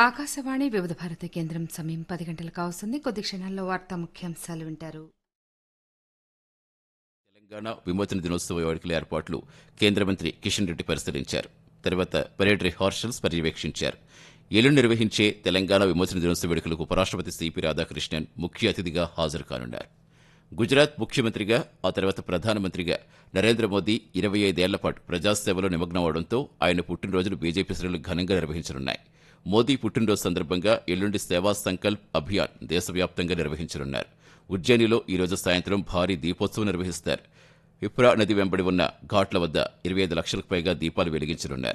ఆకాశవాణి వివిధ భారతి కేంద్రం సమయం పది గంటలకు కావస్తుంది కొద్ది క్షణాల్లో వార్తా ముఖ్యాంశాలు వింటారు తెలంగాణ విమోచన దినోత్సవ వేడుకల ఏర్పాట్లు కేంద్ర మంత్రి కిషన్ రెడ్డి పరిశీలించారు తర్వాత పరేడ్ రిహార్సల్స్ పర్యవేక్షించారు ఎల్లుండి నిర్వహించే తెలంగాణ విమోచన దినోత్సవ వేడుకలకు ఉపరాష్ట్రపతి సిపి రాధాకృష్ణన్ ముఖ్య అతిథిగా హాజరు కానున్నారు గుజరాత్ ముఖ్యమంత్రిగా ఆ తర్వాత ప్రధానమంత్రిగా నరేంద్ర మోదీ ఇరవై ఐదేళ్ల పాటు ప్రజాసేవలో నిమగ్నమవడంతో ఆయన పుట్టినరోజును బీజేపీ శ్రేణులు ఘనంగా నిర్వహించనున్నాయి మోదీ పుట్టినరోజు సందర్భంగా ఎల్లుండి సేవా సంకల్ప్ అభియాన్ దేశవ్యాప్తంగా నిర్వహించనున్నారు ఉజ్జయినిలో ఈ రోజు సాయంత్రం భారీ దీపోత్సవం నిర్వహిస్తారు విప్రా నది వెంబడి ఉన్న ఘాట్ల వద్ద ఇరవై ఐదు లక్షలకు పైగా దీపాలు వెలిగించనున్నారు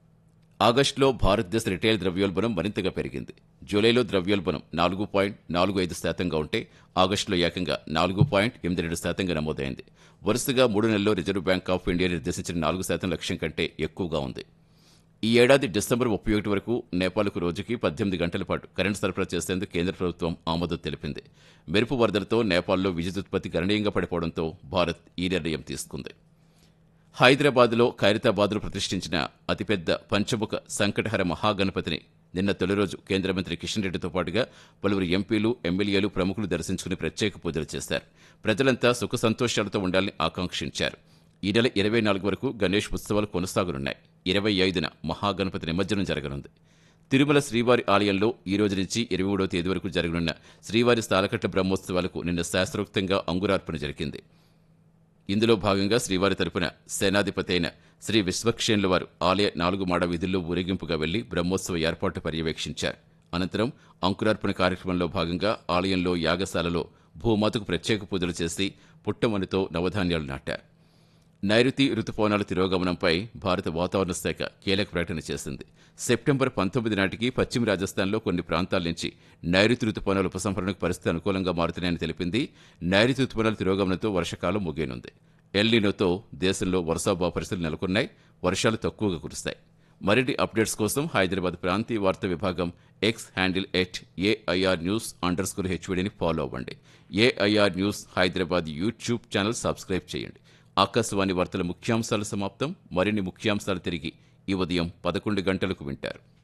ఆగస్టులో భారతదేశ రిటైల్ ద్రవ్యోల్బణం మరింతగా పెరిగింది జూలైలో ద్రవ్యోల్బణం నాలుగు పాయింట్ నాలుగు ఐదు శాతంగా ఉంటే ఆగస్టులో ఏకంగా నాలుగు పాయింట్ ఎనిమిది రెండు శాతంగా నమోదైంది వరుసగా మూడు నెలల్లో రిజర్వ్ బ్యాంక్ ఆఫ్ ఇండియా నిర్దేశించిన నాలుగు శాతం లక్ష్యం కంటే ఎక్కువగా ఉంది ఈ ఏడాది డిసెంబర్ ముప్పై ఒకటి వరకు నేపాల్కు రోజుకి పద్దెనిమిది గంటల పాటు కరెంటు సరఫరా చేసేందుకు కేంద్ర ప్రభుత్వం ఆమోదం తెలిపింది మెరుపు వరదలతో నేపాల్లో విద్యుత్ ఉత్పత్తి గణనీయంగా పడిపోవడంతో భారత్ ఈ నిర్ణయం తీసుకుంది హైదరాబాద్లో ఖైరతాబాద్లో ప్రతిష్ఠించిన అతిపెద్ద పంచముఖ సంకటహర మహాగణపతిని నిన్న తొలి రోజు కేంద్ర మంత్రి కిషన్ రెడ్డితో పాటుగా పలువురు ఎంపీలు ఎమ్మెల్యేలు ప్రముఖులు దర్శించుకుని ప్రత్యేక పూజలు చేశారు ప్రజలంతా సుఖ సంతోషాలతో ఉండాలని ఆకాంక్షించారు ఈ నెల ఇరవై నాలుగు వరకు గణేష్ ఉత్సవాలు కొనసాగనున్నాయి ఇరవై ఐదున మహాగణపతి నిమజ్జనం జరగనుంది తిరుమల శ్రీవారి ఆలయంలో ఈ రోజు నుంచి ఇరవై మూడవ తేదీ వరకు జరగనున్న శ్రీవారి స్థాలకట్ల బ్రహ్మోత్సవాలకు నిన్న శాస్త్రోక్తంగా అంకురార్పణ జరిగింది ఇందులో భాగంగా శ్రీవారి తరపున సేనాధిపతి అయిన శ్రీ విశ్వక్షేణుల వారు ఆలయ నాలుగు మాడ వీధుల్లో ఊరేగింపుగా వెళ్లి బ్రహ్మోత్సవ ఏర్పాటు పర్యవేక్షించారు అనంతరం అంకురార్పణ కార్యక్రమంలో భాగంగా ఆలయంలో యాగశాలలో భూమాతకు ప్రత్యేక పూజలు చేసి పుట్టమనితో నవధాన్యాలు నాటారు నైరుతి రుతుపవనాల తిరోగమనంపై భారత వాతావరణ శాఖ కీలక ప్రకటన చేసింది సెప్టెంబర్ పంతొమ్మిది నాటికి పశ్చిమ రాజస్థాన్లో కొన్ని ప్రాంతాల నుంచి నైరుతి రుతుపవనాల ఉపసంహరణకు పరిస్థితి అనుకూలంగా మారుతున్నాయని తెలిపింది నైరుతి రుతుపవనాల తిరోగమనంతో వర్షకాలం ముగియనుంది ఎల్లీనోతో దేశంలో వర్షాభావ పరిస్థితులు నెలకొన్నాయి వర్షాలు తక్కువగా కురుస్తాయి మరిన్ని అప్డేట్స్ కోసం హైదరాబాద్ ప్రాంతీయ వార్తా విభాగం X handle at AIR news underscore స్కోర్ హెచ్వీడీని ఫాలో అవ్వండి AIR news Hyderabad YouTube channel subscribe చేయండి ఆకాశవాణి వార్తల ముఖ్యాంశాలు సమాప్తం మరిన్ని ముఖ్యాంశాలు తిరిగి ఈ ఉదయం పదకొండు గంటలకు వింటారు